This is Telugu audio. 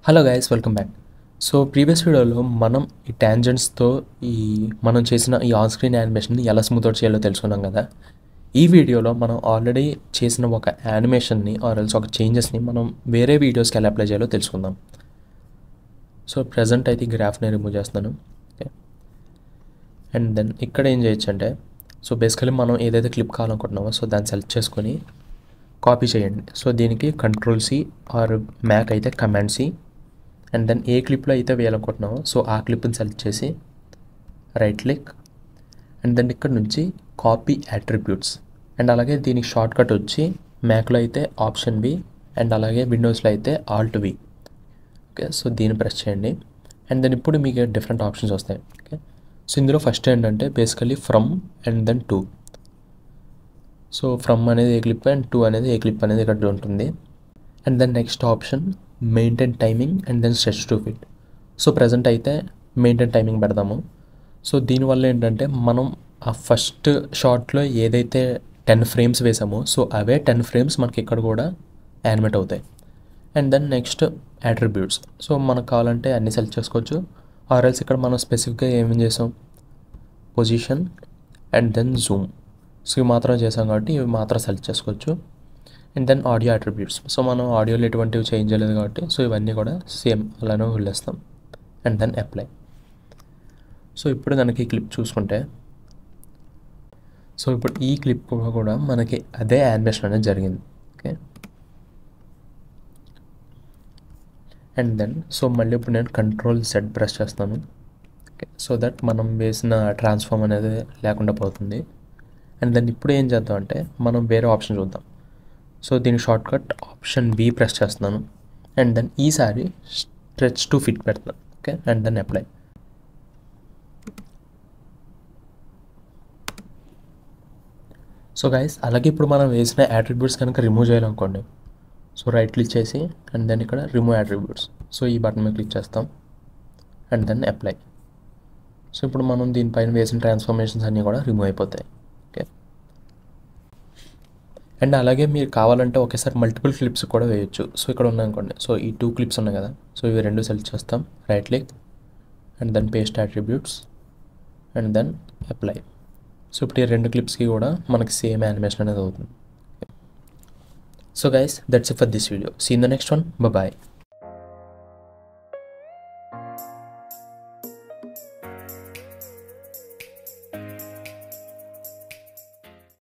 hello guys welcome back so previous వీడియోలో మనం ఈ ట్యాంజెంట్స్తో ఈ మనం చేసిన ఈ ఆన్ స్క్రీన్ యానిమేషన్ని ఎలా స్మూత్ అవుట్ చేయాలో తెలుసుకున్నాం కదా ఈ వీడియోలో మనం ఆల్రెడీ చేసిన ఒక యానిమేషన్ని ఆర్ ఎల్స్ ఒక చేంజెస్ని మనం వేరే వీడియోస్కి ఎలా అప్లై చేయాలో తెలుసుకుందాం సో ప్రజెంట్ అయితే ఈ గ్రాఫ్ని రిమూవ్ చేస్తున్నాను ఓకే అండ్ దెన్ ఇక్కడ ఏం చేయొచ్చు అంటే సో బేసికలీ మనం ఏదైతే క్లిప్ కావాలనుకుంటున్నామో సో దాన్ని సెలెక్ట్ చేసుకొని కాపీ చేయండి సో దీనికి కంట్రోల్ సి ఆర్ మ్యాక్ అయితే కమాండ్ సి అండ్ దెన్ ఏ క్లిప్లో అయితే వేయాలనుకుంటున్నామో సో ఆ క్లిప్ని సెలెక్ట్ చేసి రైట్ క్లిక్ అండ్ దెన్ ఇక్కడ నుంచి కాపీ అట్రిబ్యూట్స్ అండ్ అలాగే దీనికి షార్ట్ కట్ వచ్చి మ్యాక్లో అయితే ఆప్షన్ బి అండ్ అలాగే విండోస్లో అయితే ఆల్ట్ వి ఓకే సో దీన్ని ప్రెస్ చేయండి అండ్ దెన్ ఇప్పుడు మీకు డిఫరెంట్ ఆప్షన్స్ వస్తాయి ఓకే సో ఇందులో ఫస్ట్ ఏంటంటే basically from and then to so from అనేది ఏ క్లిప్ అండ్ టూ అనేది ఏ క్లిప్ అనేది ఇక్కడ ఉంటుంది and then next option maintain timing and then stretch to fit so present అయితే మెయింటైన్ టైమింగ్ పెడదాము సో దీనివల్ల ఏంటంటే మనం ఆ ఫస్ట్ షార్ట్లో ఏదైతే టెన్ ఫ్రేమ్స్ వేసామో సో అవే టెన్ ఫ్రేమ్స్ మనకి ఇక్కడ కూడా యానిమేట్ అవుతాయి and then next attributes so మనకు కావాలంటే అన్ని సెలెక్ట్ చేసుకోవచ్చు ఆర్ఎల్స్ ఇక్కడ మనం స్పెసిఫిక్గా ఏమేం చేసాం position and then zoom so ఇవి మాత్రం చేసాం కాబట్టి ఇవి మాత్రం సెలెక్ట్ చేసుకోవచ్చు and then audio attributes so మనం ఆడియోలో ఎటువంటివి చేంజ్ చేయలేదు కాబట్టి సో ఇవన్నీ కూడా సేమ్ అలానే వదిలేస్తాం అండ్ దెన్ అప్లై సో ఇప్పుడు కనుక ఈ క్లిప్ చూసుకుంటే సో ఇప్పుడు ఈ క్లిప్ కూడా మనకి అదే యానిమేషన్ అనేది జరిగింది ఓకే అండ్ దెన్ సో మళ్ళీ ఇప్పుడు నేను కంట్రోల్ సెట్ ప్రెస్ చేస్తాను ఓకే సో దట్ మనం వేసిన ట్రాన్స్ఫార్మ్ అనేది లేకుండా పోతుంది అండ్ దెన్ ఇప్పుడు ఏం చేద్దాం అంటే మనం వేరే ఆప్షన్ చూద్దాం సో దీని short cut option B press చేస్తున్నాను అండ్ దెన్ ఈసారి స్ట్రెచ్ టు ఫిట్ పెడతాను okay and then apply so guys అలాగే ఇప్పుడు మనం వేసిన యాట్రిబ్యూట్స్ కనుక రిమూవ్ చేయాలనుకోండి సో రైట్ క్లిక్ చేసి అండ్ దెన్ ఇక్కడ రిమూవ్ యాట్రిబ్యూట్స్ సో ఈ బటన్ మీద క్లిక్ చేస్తాం అండ్ దెన్ అప్లై సో ఇప్పుడు మనం దీనిపైన వేసిన ట్రాన్స్ఫర్మేషన్స్ అన్నీ కూడా రిమూవ్ అయిపోతాయి ఓకే అండ్ అలాగే మీరు కావాలంటే ఒకేసారి మల్టిపుల్ క్లిప్స్ కూడా వేయొచ్చు సో ఇక్కడ ఉన్నాయనుకోండి సో ఈ టూ క్లిప్స్ ఉన్నాయి కదా సో ఇవి రెండు సెలెక్ట్ చేస్తాం right click and then paste attributes and then apply so ఇప్పుడు ఈ రెండు క్లిప్స్కి కూడా మనకి సేమ్ యానిమేషన్ అనేది అవుతుంది so guys that's it for this video see in the next one bye